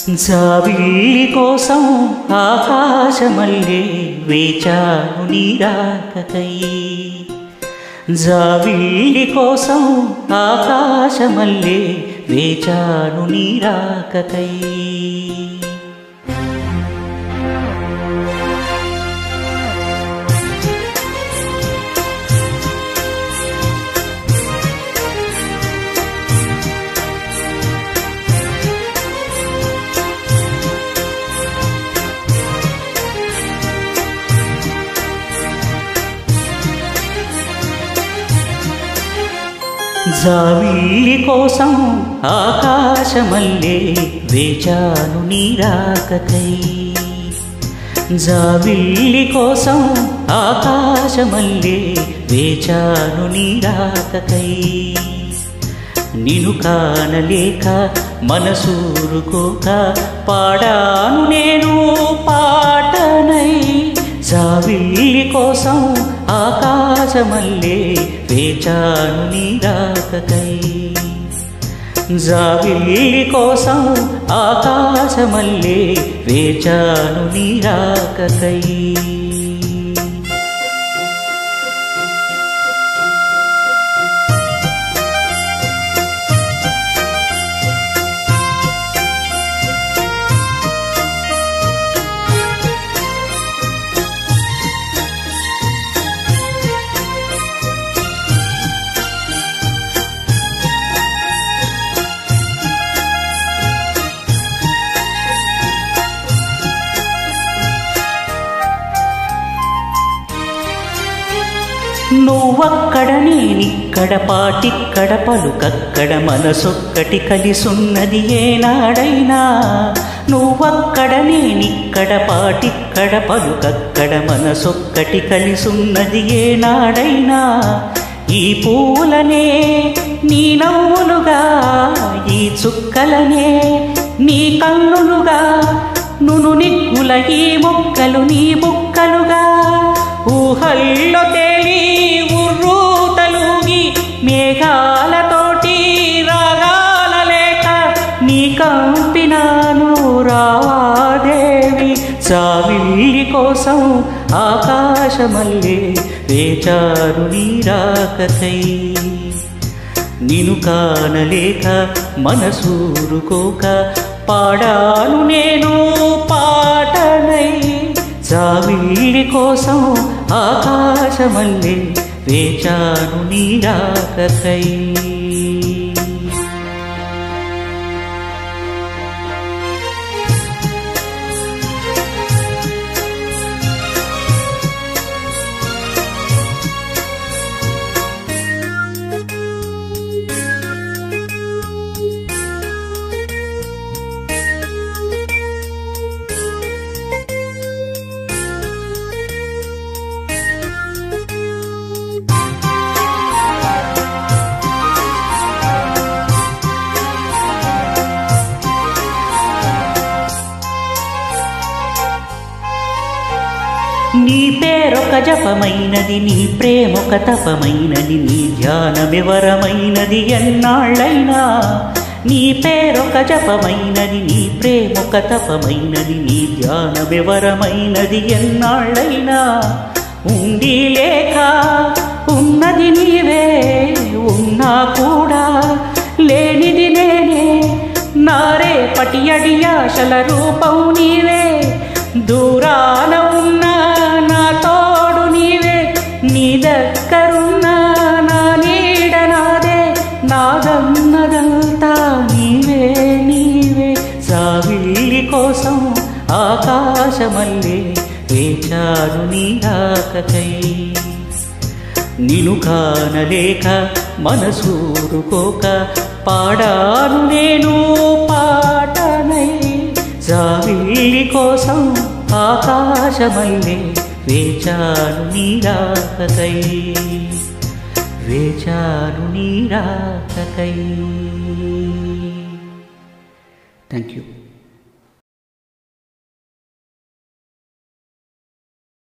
జాబిల్లి కోసం ఆకాశమల్లే వేచాను నీరాకకై జాబిల్లి కోసం ఆకాశమల్లే వేచాను నీరాకకై జావిల్లి కోసం ఆకాశమల్లే వేచాను నీరాకకై జావిల్లి కోసం ఆకాశమల్లే వేచాను నీరాకకై నిను కానలేక మనసూరుకోక పాడాను నేను పాటనై జావిల్లి కోసం ఆకాశమల్లే వేచాను నీరాకకై జావిల్లి కోసం ఆకాశమల్లే వేచాను నీరాకకై నువ్వక్కడ నేనిక్కడ పాటిక్కడ పలుకక్కడ మనసొక్కటి కలిసున్నది ఏనాడైనా నువ్వక్కడ నేనిక్కడ పాటిక్కడ పలుకక్కడ మనసొక్కటి కలిసున్నది ఏనాడైనా ఈ పూలనే నీ నవ్వులుగా ఈ చుక్కలనే నీ కన్నులుగా నును నిగ్గుల ఈ మొక్కలు నీ బుక్కలుగా ఊహల్లో తేలి ఉర్రూతలుగి మేఘాలతోటి రాగాల లేక నీ కంపినాను రావాదేవి చావిల్లి కోసం ఆకాశమల్లే వేచారు నీరాకకై నిను కానలేక మనసూరుకోక పాడాను నేను పాటనై జావిల్లి కోసం ఆకాశమల్లే వేచాను నీరాకకై నీ పేరొక జపమైనది నీ ప్రేమొక తపమైనది నీ ధ్యానమివరమైనది ఎన్నాళ్ళైనా నీ పేరొక జపమైనది నీ ప్రేమొక తపమైనది నీ ధ్యానమివరమైనది ఎన్నాళ్ళైనా ఉండి లేక ఉన్నది నీవే ఉన్నా కూడా లేనిది నేనే నారే పటి అడియాశల రూపం నీవే దూరాన ఉన్నా నా తోడు నీవే నీ దగ్గరున్నా నా నీడ నాదే నాదన్నదంతా నీవే నీవే సావిల్లి కోసం ఆకాశమల్లే వేచారు నీ రాకకై నిను కానలేక మనసూరుకోక పాడాను నేను పాటనై జావిల్లి కోసం ఆకాశమల్లే వేచాను నీరాకకై వేచాను నీరాకకై థ్యాంక్ యూ